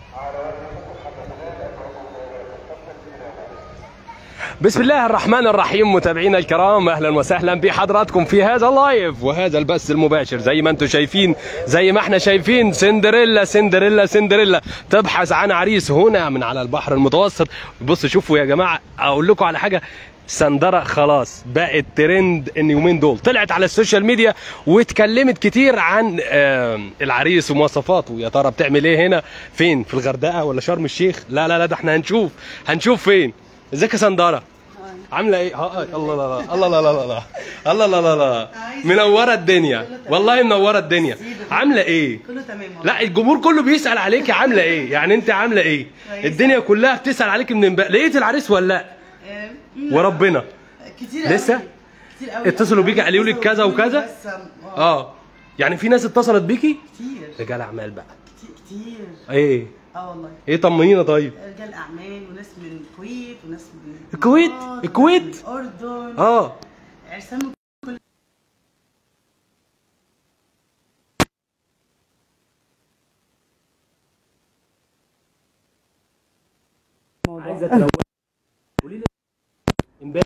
بسم الله الرحمن الرحيم متابعينا الكرام اهلا وسهلا بحضراتكم في هذا اللايف وهذا البث المباشر زي ما انتم شايفين زي ما احنا شايفين سندريلا سندريلا سندريلا تبحث عن عريس هنا من على البحر المتوسط بصوا شوفوا يا جماعه اقول لكم على حاجه سندرة خلاص بقت ترند اليومين دول طلعت على السوشيال ميديا واتكلمت كتير عن آه، العريس ومواصفاته يا ترى بتعمل ايه هنا فين في الغردقه ولا شرم الشيخ لا لا لا ده احنا هنشوف هنشوف فين ازيك يا سندرة عامله ايه ها الله لا لا الله لا لا لا لا الله لا لا لا منوره الدنيا والله منوره الدنيا عامله ايه كله تمام والله لا الجمهور كله بيسال عليكي عامله ايه يعني انت عامله ايه كويسة. الدنيا كلها بتسال عليكي من امبارح لقيت العريس ولا لا آه، لا، وربنا كتير لسه؟ قوي. كتير قوي اتصلوا بيكي قالوا لك كذا وكذا؟ بس اه اه يعني في ناس اتصلت بيكي كتير رجال اعمال بقى كتير كتير ايه اه والله ايه طمنينا طيب رجال اعمال وناس من الكويت وناس من الكويت؟ الإمارات، الكويت؟ وناس من الاردن اه عرسان من كل عايزه تلون قولي لي امبارح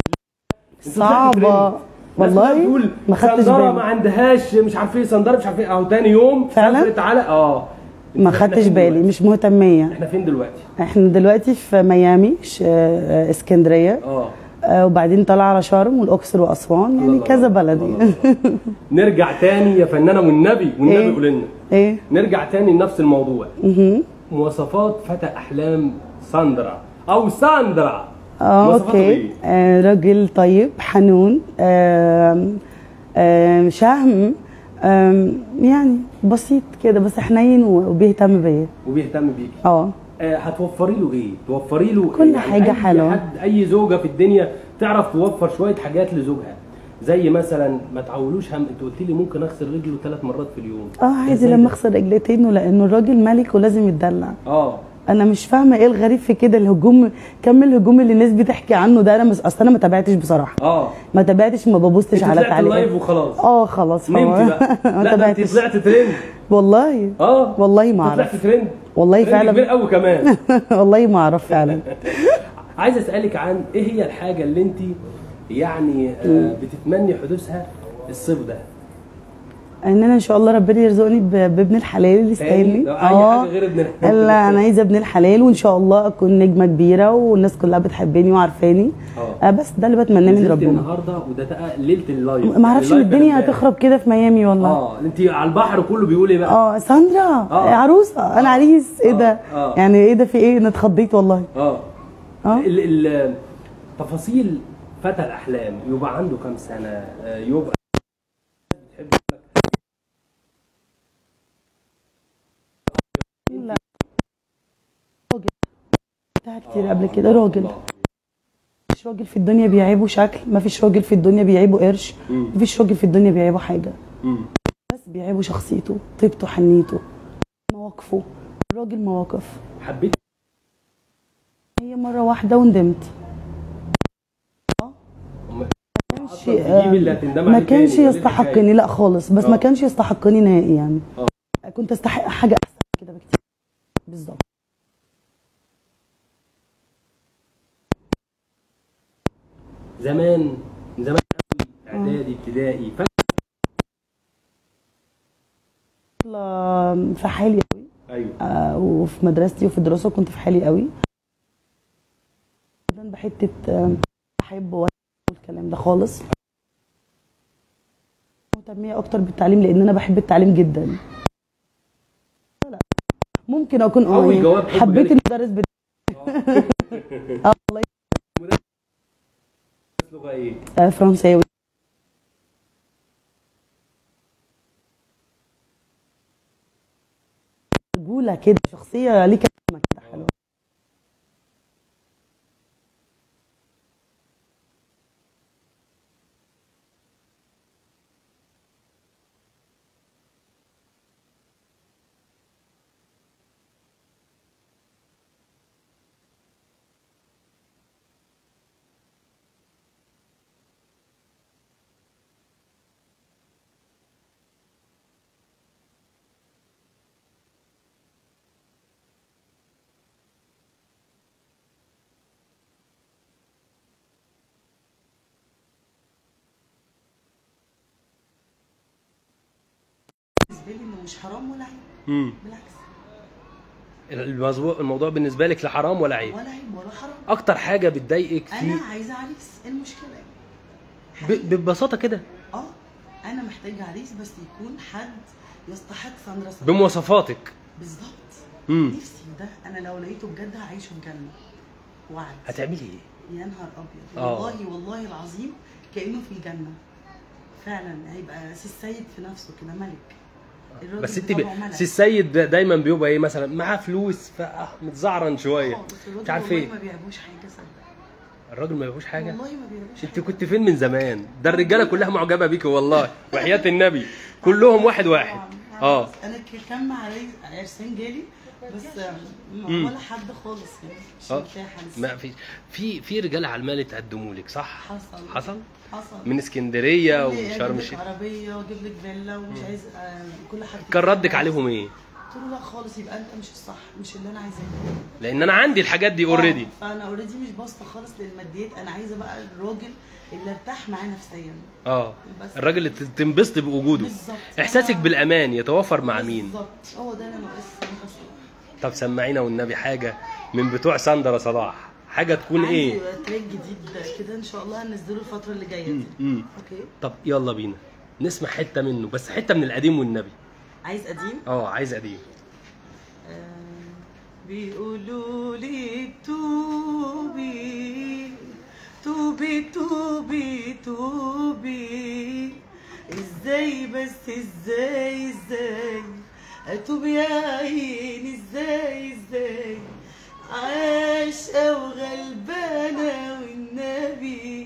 صعبة والله ما خدتش سندرة ما بالي عندهاش مش عارف ايه سندرة مش عارف ايه اهو تاني يوم فعلا؟ سافرت على اه ما إحنا خدتش فين بالي دلوقتي؟ مش مهتمية احنا فين دلوقتي؟ احنا دلوقتي في ميامي ش- آه، اسكندرية اه آه، وبعدين طالعة على شرم والاقصر واسوان الله يعني الله كذا الله بلد الله الله. نرجع تاني يا فنانه والنبي والنبي إيه؟ قول لنا ايه نرجع تاني لنفس الموضوع مهم. مواصفات فتى احلام ساندرا او ساندرا اه مواصفاته اوكي إيه؟ آه راجل طيب حنون آم، آم، شهم آم، يعني بسيط كده بس حنين وبيهتم بيا وبيهتم بيكي اه آه، هتوفري له ايه؟ توفري له كل حاجة أي حلوة. حد اي زوجه في الدنيا تعرف توفر شويه حاجات لزوجها زي مثلا ما تعولوش هم انت قلت لي ممكن اغسل رجله ثلاث مرات في اليوم اه عادي إزاي لما ده؟ اغسل رجلتين لانه الراجل ملك ولازم يتدلع اه انا مش فاهمه ايه الغريب في كده الهجوم كم الهجوم اللي الناس بتحكي عنه ده انا مش اصل انا ما تابعتش بصراحه اه ما تابعتش ما ببصش انت على طلعت اللايف تعليقات وخلاص اه خلاص هو نمتي بقى ما لا ده انت تابعتش طلعت ترند والله اه والله ما انت طلعت اعرف ترند والله ترند فعلا. كبير قوي كمان والله ما اعرف فعلا عايز اسالك عن ايه هي الحاجه اللي انت يعني آه بتتمني حدوثها الصيف ده ان انا ان شاء الله ربنا يرزقني ب- بابن الحلال اللي تاني؟ يستاهلني لو اي حاجه غير ابن الحلال لا انا عايزه ابن الحلال وان شاء الله اكون نجمه كبيره والناس كلها بتحبني وعارفاني اه. آه بس ده اللي بتمناه من نزلت ربنا النهارده وده بقى ليله اللايف ما اعرفش ان اللايف الدنيا امبارح. هتخرب كده في ميامي والله اه انت على البحر كله بيقول ايه بقى اه ساندرا آه. عروسه انا عريس ايه آه. ده آه. يعني ايه ده في ايه انا اتخضيت والله اه اه ال ال تفاصيل فتى الاحلام يبقى عنده كام سنه آه، يبقى بتحب تقول لك لا راجل قلتها كتير قبل كده راجل الله. مفيش راجل في الدنيا بيعيبه شكل مفيش راجل في الدنيا بيعيبه قرش مم. مفيش راجل في الدنيا بيعيبه حاجه مم. بس بيعيبه شخصيته طيبته حنيته مواقفه الراجل مواقف حبيت هي مره واحده وندمت كانش أصلاً تجيب اللي هتندم ما عليه كانش تاني، ولا دي يستحقني الحكاية؟ لا خالص بس آه. ما كانش يستحقني نهائي يعني آه. كنت استحق حاجه احسن من كده بكتير بالظبط زمان من زمان قوي اعدادي ابتدائي فاكر طفلة في حالي قوي ايوه آه وفي مدرستي وفي الدراسه كنت في حالي قوي جدا بحته آه، بحب والكلام ده خالص مهتميه اكتر بالتعليم لان انا بحب التعليم جدا لا ممكن اكون اه أول يعني جواب حب حبيت جالك. المدرس بتاعي اه والله لغه ايه آه، فرنساوي رجوله كده شخصيه ليك كلمه كده حلوه بالنسبه لي انه مش حرام ولا عيب امم بالعكس الموضوع الموضوع بالنسبه لك لا حرام ولا عيب ولا عيب ولا حرام اكتر حاجه بتضايقك فيه انا عايزه عريس ايه المشكله يعني ب- ببساطه كده اه انا محتاجه عريس بس يكون حد يستحق ساندرا صلاح بمواصفاتك بالظبط امم نفسي ده انا لو لقيته بجد هعيشه في جنه وعد هتعملي ايه يا نهار ابيض آه. والله والله العظيم كانه في الجنه فعلا هيبقى سي السيد في نفسه كده ملك الراجل بس انت بطبعه ب... ملك. سي السيد ده دايما بيبقى ايه مثلا معاه فلوس فمتزعرن شويه آه، بس الراجل مش عارف والله ايه ما بيعجبوش حاجه صدق الراجل ما يبقوش حاجه والله ما بيعجبوش انت حاجة. كنت فين من زمان ده الرجاله كلها معجبه بيك والله وحياه النبي كلهم واحد واحد طبعاً. اه انا ك- كان معايا عرسان جالي بس آم، مم. ولا حد خالص يعني مش اه مرتاحه لسه. ما في في في رجاله على المال اتقدموا لك صح حصل حصل حصل من اسكندريه قال لي وشرم اجيب لك الشيخ عربيه واجيب لك فيلا ومش عايز آه، كل حد كان ردك عليهم ايه قلت له لا خالص يبقى انت مش الصح مش اللي انا عايزاه لان انا عندي الحاجات دي اوريدي آه، فانا اوريدي مش باصه خالص للماديات انا عايزه بقى الراجل اللي ارتاح معاه نفسيا اه بس. الراجل اللي ت- تنبسط بوجوده بالظبط. احساسك آه. بالامان يتوافر مع مين بالظبط هو ده اللي ناقص بس طب سمعينا والنبي حاجه من بتوع ساندرا صلاح حاجه تكون ايه عندي تراك جديد كده ان شاء الله هنزله الفتره اللي جايه مم، دي مم. اوكي طب يلا بينا نسمع حته منه بس حته من القديم والنبي عايز قديم اه عايز قديم بيقولوا لي توبي توبي توبي توبي ازاي بس ازاي ازاي اتوب يا عيني ازاي ازاي عاشقة وغلبانة والنبي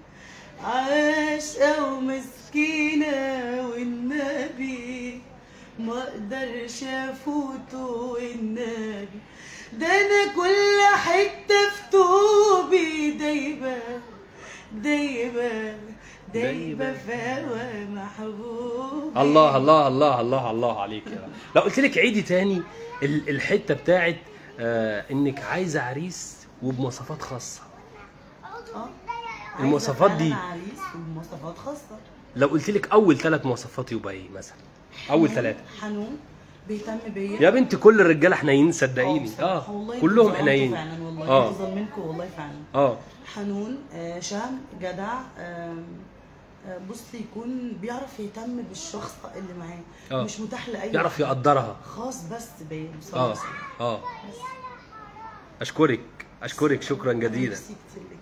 عاشقة ومسكينة والنبي ما اقدرش افوته والنبي ده انا كل حتة في توبي دايبة دايبة دايبة في هوا محبوب الله الله الله الله الله عليك يا رب لو قلت لك عيدي تاني ال- الحته بتاعت آه انك عايزه عريس وبمواصفات خاصه اه المواصفات عايزة دي. فعلاً عريس ومواصفات خاصة لو قلت لك اول ثلاث مواصفات يبقى ايه مثلا اول حنون- ثلاثه حنون بيهتم بيا يا بنت كل الرجاله حنينين صدقيني بصراحة اه والله كلهم كنت حنين ظلمته فعلا والله اه كنت ظلمنكم والله فعلا اه حنون آه، شهم جدع آم، آه، بص يكون بيعرف يهتم بالشخص اللي معاه آه. مش متاح لاي يعرف واحد. يقدرها خاص بس بيا اه بصراحه اه اشكرك اشكرك شكرا جزيلا ميرسي كتير ليك.